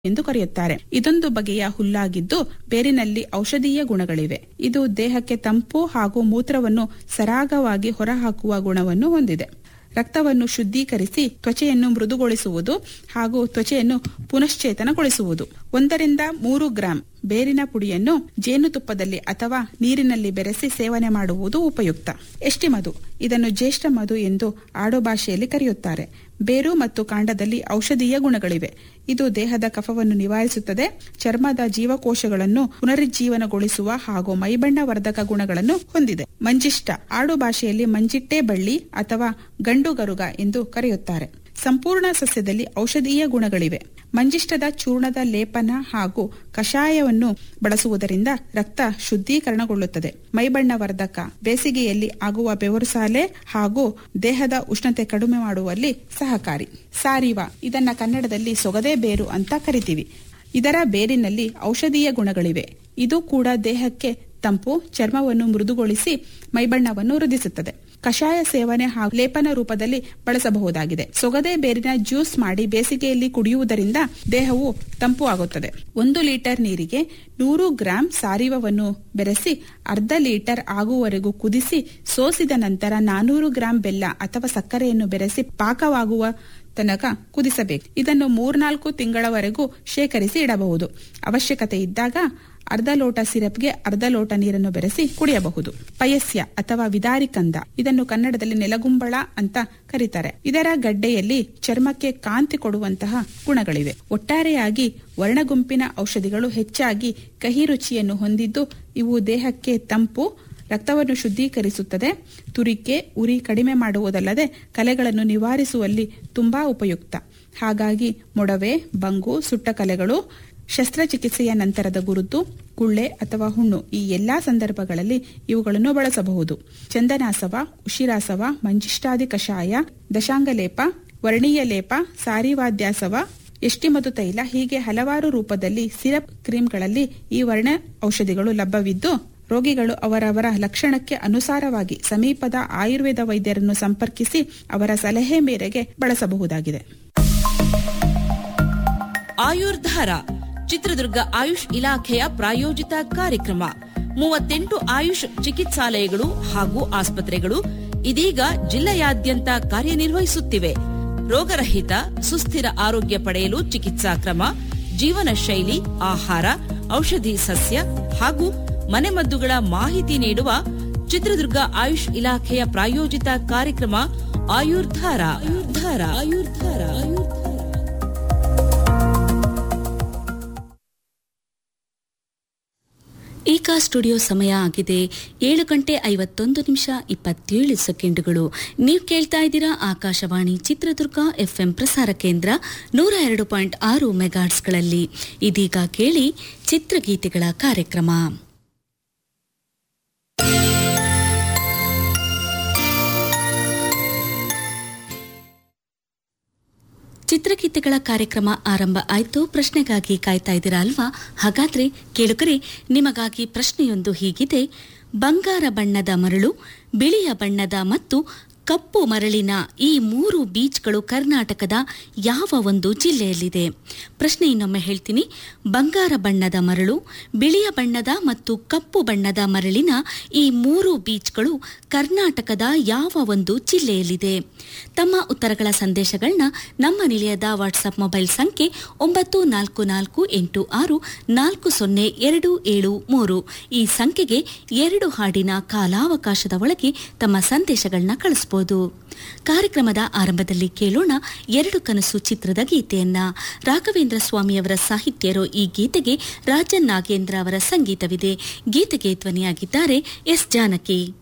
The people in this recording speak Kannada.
ಎಂದು ಕರೆಯುತ್ತಾರೆ ಇದೊಂದು ಬಗೆಯ ಹುಲ್ಲಾಗಿದ್ದು ಬೇರಿನಲ್ಲಿ ಔಷಧೀಯ ಗುಣಗಳಿವೆ ಇದು ದೇಹಕ್ಕೆ ತಂಪು ಹಾಗೂ ಮೂತ್ರವನ್ನು ಸರಾಗವಾಗಿ ಹೊರಹಾಕುವ ಗುಣವನ್ನು ಹೊಂದಿದೆ ರಕ್ತವನ್ನು ಶುದ್ಧೀಕರಿಸಿ ತ್ವಚೆಯನ್ನು ಮೃದುಗೊಳಿಸುವುದು ಹಾಗೂ ತ್ವಚೆಯನ್ನು ಪುನಶ್ಚೇತನಗೊಳಿಸುವುದು ಒಂದರಿಂದ ಮೂರು ಗ್ರಾಂ ಬೇರಿನ ಪುಡಿಯನ್ನು ಜೇನುತುಪ್ಪದಲ್ಲಿ ಅಥವಾ ನೀರಿನಲ್ಲಿ ಬೆರೆಸಿ ಸೇವನೆ ಮಾಡುವುದು ಉಪಯುಕ್ತ ಎಷ್ಟಿಮದು ಇದನ್ನು ಜ್ಯೇಷ್ಠ ಮಧು ಎಂದು ಆಡುಭಾಷೆಯಲ್ಲಿ ಕರೆಯುತ್ತಾರೆ ಬೇರು ಮತ್ತು ಕಾಂಡದಲ್ಲಿ ಔಷಧೀಯ ಗುಣಗಳಿವೆ ಇದು ದೇಹದ ಕಫವನ್ನು ನಿವಾರಿಸುತ್ತದೆ ಚರ್ಮದ ಜೀವಕೋಶಗಳನ್ನು ಪುನರುಜ್ಜೀವನಗೊಳಿಸುವ ಹಾಗೂ ಮೈಬಣ್ಣ ವರ್ಧಕ ಗುಣಗಳನ್ನು ಹೊಂದಿದೆ ಮಂಜಿಷ್ಟ ಆಡು ಭಾಷೆಯಲ್ಲಿ ಮಂಜಿಟ್ಟೆ ಬಳ್ಳಿ ಅಥವಾ ಗಂಡುಗರುಗ ಎಂದು ಕರೆಯುತ್ತಾರೆ ಸಂಪೂರ್ಣ ಸಸ್ಯದಲ್ಲಿ ಔಷಧೀಯ ಗುಣಗಳಿವೆ ಮಂಜಿಷ್ಟದ ಚೂರ್ಣದ ಲೇಪನ ಹಾಗೂ ಕಷಾಯವನ್ನು ಬಳಸುವುದರಿಂದ ರಕ್ತ ಶುದ್ಧೀಕರಣಗೊಳ್ಳುತ್ತದೆ ಮೈಬಣ್ಣ ವರ್ಧಕ ಬೇಸಿಗೆಯಲ್ಲಿ ಆಗುವ ಬೆವರುಸಾಲೆ ಹಾಗೂ ದೇಹದ ಉಷ್ಣತೆ ಕಡಿಮೆ ಮಾಡುವಲ್ಲಿ ಸಹಕಾರಿ ಸಾರಿವ ಇದನ್ನ ಕನ್ನಡದಲ್ಲಿ ಸೊಗದೆ ಬೇರು ಅಂತ ಕರಿತೀವಿ ಇದರ ಬೇರಿನಲ್ಲಿ ಔಷಧೀಯ ಗುಣಗಳಿವೆ ಇದು ಕೂಡ ದೇಹಕ್ಕೆ ತಂಪು ಚರ್ಮವನ್ನು ಮೃದುಗೊಳಿಸಿ ಮೈಬಣ್ಣವನ್ನು ವೃದ್ಧಿಸುತ್ತದೆ ಕಷಾಯ ಸೇವನೆ ಹಾಗೂ ಲೇಪನ ರೂಪದಲ್ಲಿ ಬಳಸಬಹುದಾಗಿದೆ ಸೊಗದೆ ಬೇರಿನ ಜ್ಯೂಸ್ ಮಾಡಿ ಬೇಸಿಗೆಯಲ್ಲಿ ಕುಡಿಯುವುದರಿಂದ ದೇಹವು ತಂಪು ಆಗುತ್ತದೆ ಒಂದು ಲೀಟರ್ ನೀರಿಗೆ ನೂರು ಗ್ರಾಂ ಸಾರಿವವನ್ನು ಬೆರೆಸಿ ಅರ್ಧ ಲೀಟರ್ ಆಗುವವರೆಗೂ ಕುದಿಸಿ ಸೋಸಿದ ನಂತರ ನಾನೂರು ಗ್ರಾಂ ಬೆಲ್ಲ ಅಥವಾ ಸಕ್ಕರೆಯನ್ನು ಬೆರೆಸಿ ಪಾಕವಾಗುವ ತನಕ ಕುದಿಸಬೇಕು ಇದನ್ನು ಮೂರ್ನಾಲ್ಕು ತಿಂಗಳವರೆಗೂ ಶೇಖರಿಸಿ ಇಡಬಹುದು ಅವಶ್ಯಕತೆ ಇದ್ದಾಗ ಅರ್ಧ ಲೋಟ ಸಿರಪ್ಗೆ ಅರ್ಧ ಲೋಟ ನೀರನ್ನು ಬೆರೆಸಿ ಕುಡಿಯಬಹುದು ಪಯಸ್ಯ ಅಥವಾ ವಿದಾರಿಕಂದ ಇದನ್ನು ಕನ್ನಡದಲ್ಲಿ ನೆಲಗುಂಬಳ ಅಂತ ಕರೀತಾರೆ ಇದರ ಗಡ್ಡೆಯಲ್ಲಿ ಚರ್ಮಕ್ಕೆ ಕಾಂತಿ ಕೊಡುವಂತಹ ಗುಣಗಳಿವೆ ಒಟ್ಟಾರೆಯಾಗಿ ವರ್ಣಗುಂಪಿನ ಔಷಧಿಗಳು ಹೆಚ್ಚಾಗಿ ಕಹಿ ರುಚಿಯನ್ನು ಹೊಂದಿದ್ದು ಇವು ದೇಹಕ್ಕೆ ತಂಪು ರಕ್ತವನ್ನು ಶುದ್ಧೀಕರಿಸುತ್ತದೆ ತುರಿಕೆ ಉರಿ ಕಡಿಮೆ ಮಾಡುವುದಲ್ಲದೆ ಕಲೆಗಳನ್ನು ನಿವಾರಿಸುವಲ್ಲಿ ತುಂಬಾ ಉಪಯುಕ್ತ ಹಾಗಾಗಿ ಮೊಡವೆ ಬಂಗು ಸುಟ್ಟ ಕಲೆಗಳು ಶಸ್ತ್ರಚಿಕಿತ್ಸೆಯ ನಂತರದ ಗುರುತು ಗುಳ್ಳೆ ಅಥವಾ ಹುಣ್ಣು ಈ ಎಲ್ಲಾ ಸಂದರ್ಭಗಳಲ್ಲಿ ಇವುಗಳನ್ನು ಬಳಸಬಹುದು ಚಂದನಾಸವ ಉಶಿರಾಸವ ಮಂಜಿಷ್ಟಾದಿ ಕಷಾಯ ದಶಾಂಗಲೇಪ ವರ್ಣೀಯ ಲೇಪ ಸಾರಿವಾದ್ಯಾಸವ ಎಷ್ಟಿಮದು ತೈಲ ಹೀಗೆ ಹಲವಾರು ರೂಪದಲ್ಲಿ ಸಿರಪ್ ಕ್ರೀಮ್ಗಳಲ್ಲಿ ಈ ವರ್ಣ ಔಷಧಿಗಳು ಲಭ್ಯವಿದ್ದು ರೋಗಿಗಳು ಅವರವರ ಲಕ್ಷಣಕ್ಕೆ ಅನುಸಾರವಾಗಿ ಸಮೀಪದ ಆಯುರ್ವೇದ ವೈದ್ಯರನ್ನು ಸಂಪರ್ಕಿಸಿ ಅವರ ಸಲಹೆ ಮೇರೆಗೆ ಬಳಸಬಹುದಾಗಿದೆ ಆಯುರ್ಧಾರ ಚಿತ್ರದುರ್ಗ ಆಯುಷ್ ಇಲಾಖೆಯ ಪ್ರಾಯೋಜಿತ ಕಾರ್ಯಕ್ರಮ ಮೂವತ್ತೆಂಟು ಆಯುಷ್ ಚಿಕಿತ್ಸಾಲಯಗಳು ಹಾಗೂ ಆಸ್ಪತ್ರೆಗಳು ಇದೀಗ ಜಿಲ್ಲೆಯಾದ್ಯಂತ ಕಾರ್ಯನಿರ್ವಹಿಸುತ್ತಿವೆ ರೋಗರಹಿತ ಸುಸ್ಥಿರ ಆರೋಗ್ಯ ಪಡೆಯಲು ಚಿಕಿತ್ಸಾ ಕ್ರಮ ಜೀವನ ಶೈಲಿ ಆಹಾರ ಔಷಧಿ ಸಸ್ಯ ಹಾಗೂ ಮನೆಮದ್ದುಗಳ ಮಾಹಿತಿ ನೀಡುವ ಚಿತ್ರದುರ್ಗ ಆಯುಷ್ ಇಲಾಖೆಯ ಪ್ರಾಯೋಜಿತ ಕಾರ್ಯಕ್ರಮ ಆಯುರ್ಧಾರ ಆಯುರ್ಧಾರ ಆಯುರ್ಧಾರ ಆಯುರ್ಧಾರ ಈಗ ಸ್ಟುಡಿಯೋ ಸಮಯ ಆಗಿದೆ ಏಳು ಗಂಟೆ ಐವತ್ತೊಂದು ನಿಮಿಷ ಇಪ್ಪತ್ತೇಳು ಸೆಕೆಂಡುಗಳು ನೀವು ಕೇಳ್ತಾ ಇದ್ದೀರಾ ಆಕಾಶವಾಣಿ ಚಿತ್ರದುರ್ಗ ಎಫ್ಎಂ ಪ್ರಸಾರ ಕೇಂದ್ರ ನೂರ ಎರಡು ಪಾಯಿಂಟ್ ಆರು ಮೆಗಾಟ್ಸ್ಗಳಲ್ಲಿ ಇದೀಗ ಕೇಳಿ ಚಿತ್ರಗೀತೆಗಳ ಕಾರ್ಯಕ್ರಮ ಚಿತ್ರಗೀತೆಗಳ ಕಾರ್ಯಕ್ರಮ ಆರಂಭ ಆಯ್ತು ಪ್ರಶ್ನೆಗಾಗಿ ಕಾಯ್ತಾ ಇದ್ದೀರಾ ಅಲ್ವಾ ಹಾಗಾದ್ರೆ ಕೇಳುಗರೆ ನಿಮಗಾಗಿ ಪ್ರಶ್ನೆಯೊಂದು ಹೀಗಿದೆ ಬಂಗಾರ ಬಣ್ಣದ ಮರಳು ಬಿಳಿಯ ಬಣ್ಣದ ಮತ್ತು ಕಪ್ಪು ಮರಳಿನ ಈ ಮೂರು ಬೀಚ್ಗಳು ಕರ್ನಾಟಕದ ಯಾವ ಒಂದು ಜಿಲ್ಲೆಯಲ್ಲಿದೆ ಪ್ರಶ್ನೆ ಇನ್ನೊಮ್ಮೆ ಹೇಳ್ತೀನಿ ಬಂಗಾರ ಬಣ್ಣದ ಮರಳು ಬಿಳಿಯ ಬಣ್ಣದ ಮತ್ತು ಕಪ್ಪು ಬಣ್ಣದ ಮರಳಿನ ಈ ಮೂರು ಬೀಚ್ಗಳು ಕರ್ನಾಟಕದ ಯಾವ ಒಂದು ಜಿಲ್ಲೆಯಲ್ಲಿದೆ ತಮ್ಮ ಉತ್ತರಗಳ ಸಂದೇಶಗಳನ್ನ ನಮ್ಮ ನಿಲಯದ ವಾಟ್ಸ್ಆಪ್ ಮೊಬೈಲ್ ಸಂಖ್ಯೆ ಒಂಬತ್ತು ನಾಲ್ಕು ನಾಲ್ಕು ಎಂಟು ಆರು ನಾಲ್ಕು ಸೊನ್ನೆ ಎರಡು ಏಳು ಮೂರು ಈ ಸಂಖ್ಯೆಗೆ ಎರಡು ಹಾಡಿನ ಕಾಲಾವಕಾಶದ ಒಳಗೆ ತಮ್ಮ ಸಂದೇಶಗಳನ್ನ ಕಳಿಸಬಹುದು ಕಾರ್ಯಕ್ರಮದ ಆರಂಭದಲ್ಲಿ ಕೇಳೋಣ ಎರಡು ಕನಸು ಚಿತ್ರದ ಗೀತೆಯನ್ನ ರಾಘವೇಂದ್ರ ಸ್ವಾಮಿಯವರ ಸಾಹಿತ್ಯ ಇರೋ ಈ ಗೀತೆಗೆ ರಾಜನ್ ನಾಗೇಂದ್ರ ಅವರ ಸಂಗೀತವಿದೆ ಗೀತೆಗೆ ಧ್ವನಿಯಾಗಿದ್ದಾರೆ ಎಸ್ ಜಾನಕಿ